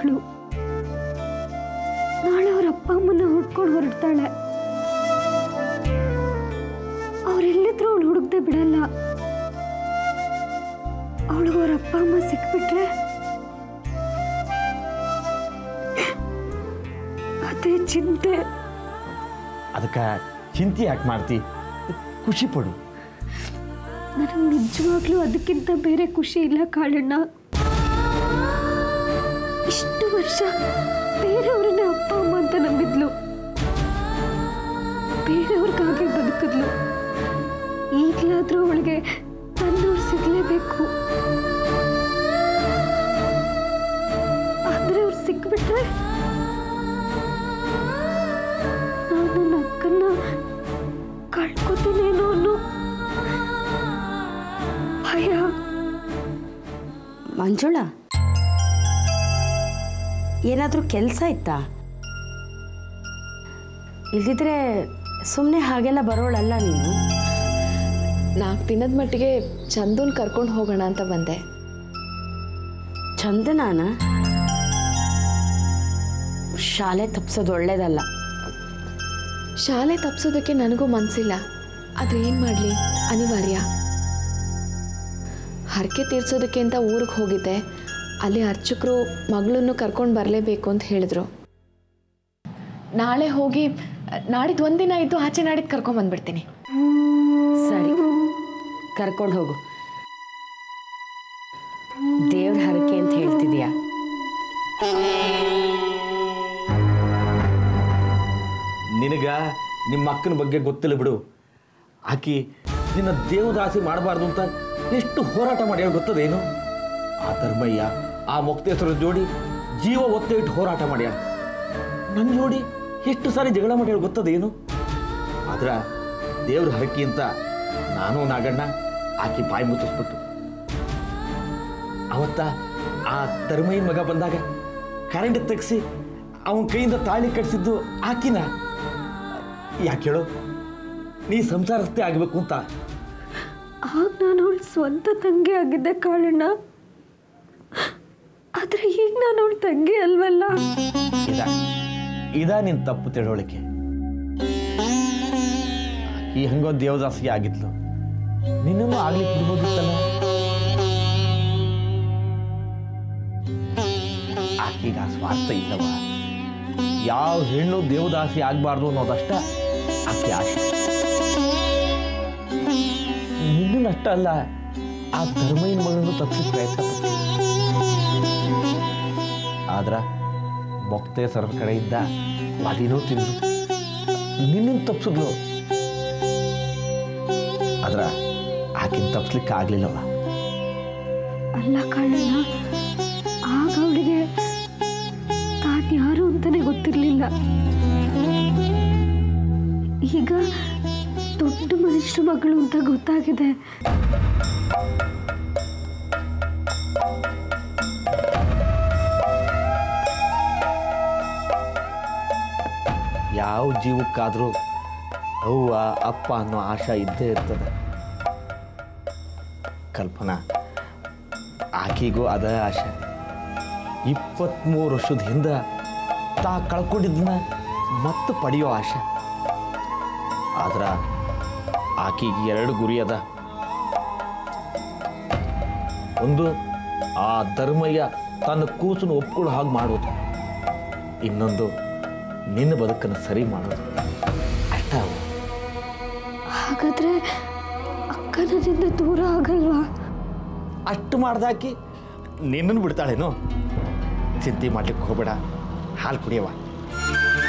ಮಗಳು ನಾಳೆ ಅವ್ರ ಅಪ್ಪ ಅಮ್ಮನ ಹುಡ್ಕೊಂಡು ಹೊರಡ್ತಾಳೆ ಅವರೆಲ್ಲಿದ್ರು ಅವಳು ಹುಡುಕ್ದೆ ಬಿಡಲ್ಲ ಅವಳಿಗೆ ಅವ್ರ ಅಪ್ಪ ಅಮ್ಮ ಸಿಕ್ಬಿಟ್ರೆ ಅದೇ ಚಿಂತೆ ಅದಕ್ಕೆ ಚಿಂತೆ ಯಾಕೆ ಮಾಡ್ತಿ ಖುಷಿ ಪಡು ನನಗೆ ನಿಜವಾಗ್ಲೂ ಅದಕ್ಕಿಂತ ಬೇರೆ ಖುಷಿ ಇಲ್ಲ ಕಾಳಣ್ಣ ಇಷ್ಟು ವರ್ಷ ಬೇರೆಯವ್ರನ್ನ ಅಪ್ಪ ಅಮ್ಮ ಅಂತ ನಂಬಿದ್ಲು ಬೇರೆಯವ್ರಿಗಾಗಿ ಬದುಕಿದ್ಲು ಈಗಲಾದ್ರೂ ಅವಳಿಗೆ ತನ್ನವ್ರು ಸಿಗ್ಲೇಬೇಕು ಆದ್ರೆ ಅವ್ರು ಸಿಕ್ಬಿಟ್ರೆ ನಾನು ನನ್ನ ಅಕ್ಕನ್ನ ಕಳ್ಕೊತೀನೇನೋ ಅನ್ನೋ ಭಯ ಮಂಜುಳ ಏನಾದರೂ ಕೆಲಸ ಇತ್ತಾ ಇಲ್ದಿದ್ರೆ ಸುಮ್ಮನೆ ಹಾಗೆಲ್ಲ ಬರೋಳಲ್ಲ ನೀನು ನಾಲ್ಕು ದಿನದ ಮಟ್ಟಿಗೆ ಚಂದೂನ್ ಕರ್ಕೊಂಡು ಹೋಗೋಣ ಅಂತ ಬಂದೆ ಚಂದನಾನ ಶಾಲೆ ತಪ್ಸೋದು ಒಳ್ಳೇದಲ್ಲ ಶಾಲೆ ತಪ್ಸೋದಕ್ಕೆ ನನಗೂ ಮನಸ್ಸಿಲ್ಲ ಆದರೆ ಏನು ಮಾಡಲಿ ಅನಿವಾರ್ಯ ಹರಕೆ ತೀರ್ಸೋದಕ್ಕೆ ಅಂತ ಊರಿಗೆ ಹೋಗಿದ್ದೆ ಅಲ್ಲಿ ಅರ್ಚಕರು ಮಗಳನ್ನು ಕರ್ಕೊಂಡು ಬರಲೇಬೇಕು ಅಂತ ಹೇಳಿದ್ರು ನಾಳೆ ಹೋಗಿ ನಾಡಿದ್ದು ಒಂದಿನ ಇದ್ದು ಆಚೆ ನಾಡಿದ್ದು ಕರ್ಕೊಂಬಂದ್ಬಿಡ್ತೀನಿ ಸರಿ ಕರ್ಕೊಂಡು ಹೋಗು ದೇವ್ರ ಹರಕೆ ಅಂತ ಹೇಳ್ತಿದ್ಯಾ ನಿನಗ ನಿಮ್ಮ ಅಕ್ಕನ ಬಗ್ಗೆ ಗೊತ್ತಿಲ್ಲ ಬಿಡು ಆಕಿ ನಿನ್ನ ದೇವದಾಸಿ ಮಾಡಬಾರ್ದು ಅಂತ ಎಷ್ಟು ಹೋರಾಟ ಮಾಡ್ಯಾಳ ಗೊತ್ತದೇನು ಆ ಧರ್ಮಯ್ಯ ಆ ಮುಕ್ತೇಶ್ವರ ಜೋಡಿ ಜೀವ ಒತ್ತೆ ಇಟ್ಟು ಹೋರಾಟ ಮಾಡ್ಯಾಳ ನನ್ನ ಜೋಡಿ ಎಷ್ಟು ಸಾರಿ ಜಗಳ ಮಾಡ್ಯಾಳ ಗೊತ್ತದೇನು ಆದ್ರ ದೇವ್ರ ಹರಕಿ ಅಂತ ನಾನು ನಾಗಣ್ಣ ಆಕಿ ಬಾಯಿ ಮುಚ್ಚಿಸ್ಬಿಟ್ಟು ಅವತ್ತ ಆ ಧರ್ಮಯ್ಯನ ಮಗ ಬಂದಾಗ ಕರೆಂಟ್ ತೆಗ್ಸಿ ಅವನ ಕೈಯಿಂದ ತಾಳಿ ಕಟ್ಸಿದ್ದು ಆಕಿನ ಯಾಕೆ ಹೇಳು ನೀ ಸಂಸಾರಸ್ಥೆ ಆಗಬೇಕು ಅಂತ ಆಗ ನಾನು ಅವಳ ಸ್ವಂತ ತಂಗಿ ಆಗಿದ್ದೆ ಕಾಳಣ್ಣ ಆದ್ರೆ ಈಗ ನಾನು ಅವಳ ತಂಗಿ ಅಲ್ವಲ್ಲ ಇದ ಇದ ನಿನ್ ತಪ್ಪು ತಿಳುವಳಿಕೆ ಈ ಹಂಗೋ ದೇವದಾಸಿಗೆ ಆಗಿದ್ಲು ನಿನ್ನನ್ನು ಆಗ್ಲಿಕ್ಕೆ ಬಿಡ್ಬೋದಿತ್ತಲ್ಲ ಆಕೀಗ ಆ ಸ್ವಾರ್ಥ ಇಲ್ಲವ ಯಾವ ಹೆಣ್ಣು ದೇವದಾಸಿ ಆಗ್ಬಾರ್ದು ಅನ್ನೋದಷ್ಟ ಆಕೆ ಆಸೆ ನಿನ್ನಷ್ಟೇ ಅಲ್ಲ ಆ ಧರ್ಮಯ್ಯನ ಮಗಳನ್ನು ತಪ್ಪಿಸಿ ಪ್ರಯತ್ನ ಪಡ್ತೀನಿ ಆದ್ರ ಮೊಕ್ತೇಸರ ಕಡೆಯಿಂದ ಅದಿನೂ ತಿಂದು ನಿನ್ನನ್ನು ತಪ್ಪಿಸಿದ್ಲು ಆದ್ರ ಆಕಿನ ತಪ್ಪಿಸ್ಲಿಕ್ಕೆ ಆಗ್ಲಿಲ್ಲವ ಅಲ್ಲ ಕಾಳಣ್ಣ ಆಗ ಅವಳಿಗೆ ತಾನು ಯಾರು ಅಂತಾನೆ ಗೊತ್ತಿರಲಿಲ್ಲ ಈಗ ದೊಡ್ಡ ಮನುಷ್ಯರ ಮಗಳು ಅಂತ ಗೊತ್ತಾಗಿದೆ ಯಾವ ಜೀವಕ್ಕಾದರೂ ಅವ್ವ ಅಪ್ಪ ಅನ್ನೋ ಆಶಾ ಇದ್ದೇ ಇರ್ತದೆ ಕಲ್ಪನಾ ಆಕಿಗೂ ಅದ ಆಶೆ ಇಪ್ಪತ್ತ್ಮೂರು ವರ್ಷದ ಹಿಂದೆ ತಾ ಕಳ್ಕೊಂಡಿದ್ದನ್ನ ಮತ್ತೆ ಪಡೆಯೋ ಆಶೆ ಆದ್ರೆ ಆಕಿಗೆ ಎರಡು ಗುರಿ ಅದ ಒಂದು ಆ ಧರ್ಮಯ್ಯ ತನ್ನ ಕೂಸನ್ನು ಒಪ್ಕೊಳ್ಳೋ ಹಾಗೆ ಮಾಡೋದು ಇನ್ನೊಂದು ನಿನ್ನ ಬದುಕನ್ನು ಸರಿ ಮಾಡೋದು ಅಷ್ಟ ಅವು ಹಾಗಾದ್ರೆ ಅಕ್ಕ ನನ್ನಿಂದ ದೂರ ಆಗಲ್ವಾ ಅಷ್ಟು ಮಾಡ್ದಾಕಿ ನಿನ್ನನ್ನು ಬಿಡ್ತಾಳೇನು ಚಿಂತೆ ಮಾಡ್ಲಿಕ್ಕೆ ಹೋಗಬೇಡ ಹಾಲು ಕುಡಿಯವ